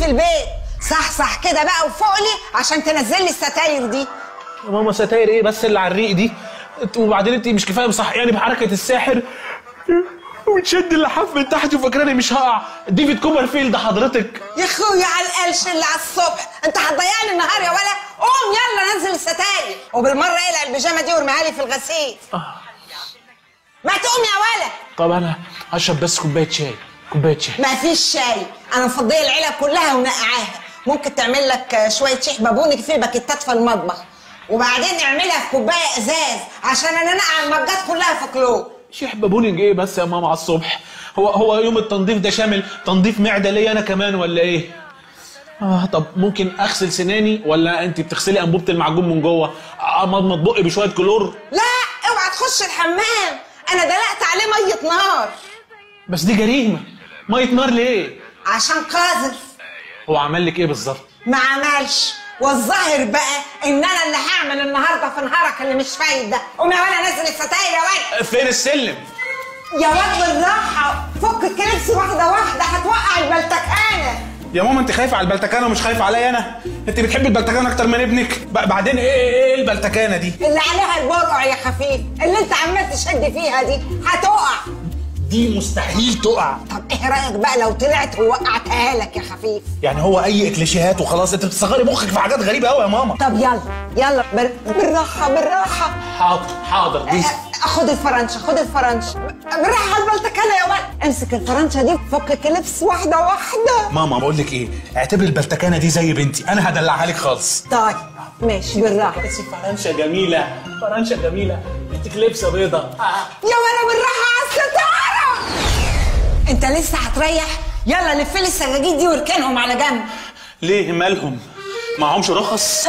في البيت صح صح كده بقى وفوق لي عشان تنزل لي الستاير دي يا ماما ستاير ايه بس اللي على الريق دي وبعدين انت مش كفايه مصحياني بحركه الساحر وتشد اللحاف من تحت وفاكراني مش هقع ديفيد كوبرفيلد حضرتك يا اخويا على القلش اللي على الصبح انت هتضيع لي النهار يا ولا قوم يلا نزل الستاير وبالمره اقلع البيجامه دي وارميها لي في الغسيل ما تقوم يا ولا طب انا هشرب بس كوبايه شاي كوبايه شاي ما فيش شاي انا مفضيه العلب كلها ونقعاها ممكن تعمل لك شويه شيح بابونج في باكيتات في المطبخ وبعدين اعملها في كوبايه ازاز عشان انا نقع المجات كلها في كلوب شيح بابونج ايه بس يا ماما على الصبح هو هو يوم التنظيف ده شامل تنظيف معده ليا انا كمان ولا ايه اه طب ممكن اغسل سناني ولا انت بتغسلي انبوبه المعجون من جوه اضمض بقي بشويه كلور لا اوعى تخش الحمام انا دلقت عليه ميه نار بس دي جريمه ميه نار ليه عشان قاذف هو عمل لك ايه بالظبط ما عملش والظاهر بقى ان انا اللي هعمل النهارده في نهارك اللي مش فايد ده قوم يا ولا نزل الستاير يا ولا فين السلم يا واد بالراحه فك الكريبس واحده واحده هتوقع البلتكانه يا ماما انت خايفه على البلتكانه ومش خايفه عليا انا انت بتحبي البلتكانه اكتر من ابنك ب- بعدين ايه ايه, إيه البلتكانه دي اللي عليها البرقع يا خفيف اللي انت عمال تشد فيها دي هتقع دي مستحيل تقع طب ايه رايك بقى لو طلعت ووقعتها لك يا خفيف يعني هو اي اكليشيهات وخلاص انت بتصغري مخك في حاجات غريبه قوي يا ماما طب يلا يلا بر... بالراحه بالراحه حاضر حاضر دي أ- خد الفرنشه خد الفرنشه بالراحه على البلتكانه يا ولد امسك الفرنشه دي فك الكليبس واحده واحده ماما بقول لك ايه اعتبري البلتكانه دي زي بنتي انا هدلعها لك خالص طيب ماشي بالراحه بس فرنشه جميله فرنشه جميله انت لبسه بيضه آه. يا ولا بالراحه على الستاره انت لسه هتريح يلا لف لي السجاجيد دي واركنهم على جنب ليه مالهم معهمش رخص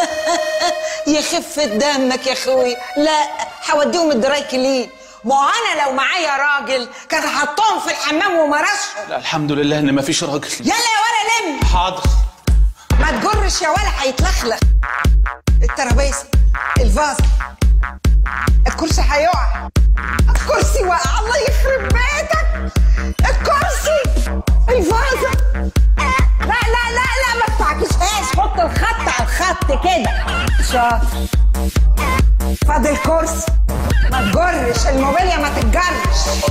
يخف دمك يا اخوي لا هوديهم الدراي كلين ما هو انا لو معايا راجل كان حطهم في الحمام ومرشهم لا الحمد لله ان مفيش راجل يلا يا ولا لم حاضر ما تجرش يا ولا هيتلخلخ الترابيزه الفاز الكرسي هيقع الكرسي وقع الله يخرب بيتك الكرسي الفازه لا لا لا لا ما تعكسهاش حط الخط على الخط كده شاطر فاضل كرسي ما تجرش الموبيليا ما تتجرش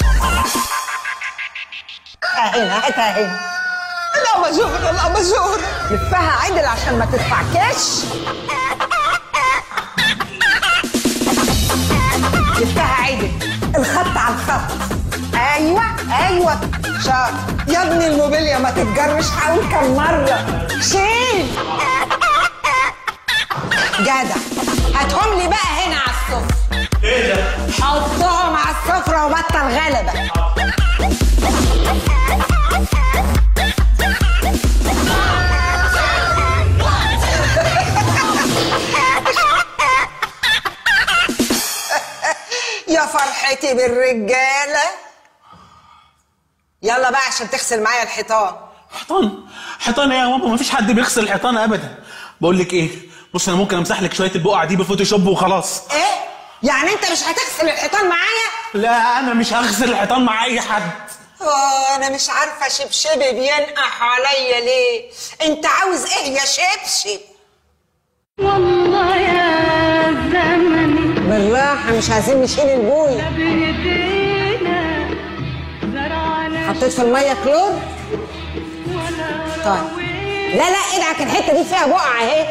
هنا هاتها هنا الاباجوره الاباجوره لفها عدل عشان ما تتفعكش لفها عدل الخط على الخط ايوه ايوه شاطر يا ابني الموبيليا ما تتجرش حاول كم مره شيل جدع هاتهم لي بقى هنا على السفره ايه ده حطهم على السفره وبطل غلبه يا فرحتي بالرجاله يلا بقى عشان تغسل معايا الحيطان حيطان حيطان ايه يا ماما مفيش حد بيغسل الحيطان ابدا بقول لك ايه بص انا ممكن امسح لك شويه البقع دي بفوتوشوب وخلاص ايه يعني انت مش هتغسل الحيطان معايا لا انا مش هغسل الحيطان مع اي حد اه انا مش عارفه شبشبي بينقح عليا ليه انت عاوز ايه يا شبشب والله يا زمن بالراحه مش عايزين نشيل البويه بايدينا زرعنا حطيت في الميه كلور طيب لا لا ادعك الحته دي فيها بقع اهي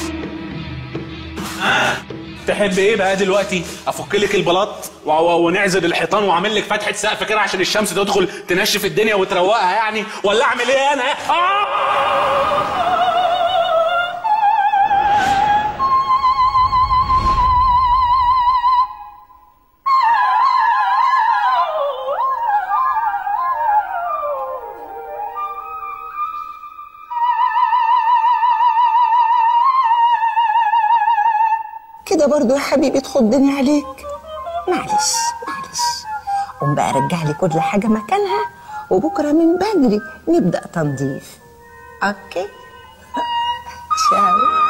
تحب ايه بقى دلوقتي افك لك البلاط و- و- ونعزل الحيطان واعمل لك فتحه سقف كده عشان الشمس تدخل تنشف الدنيا وتروقها يعني ولا اعمل ايه انا آه! كده برضو يا حبيبي تخضني عليك معلش معلش قوم بقى رجع لي كل حاجة مكانها وبكرة من بدري نبدأ تنظيف اوكي شاو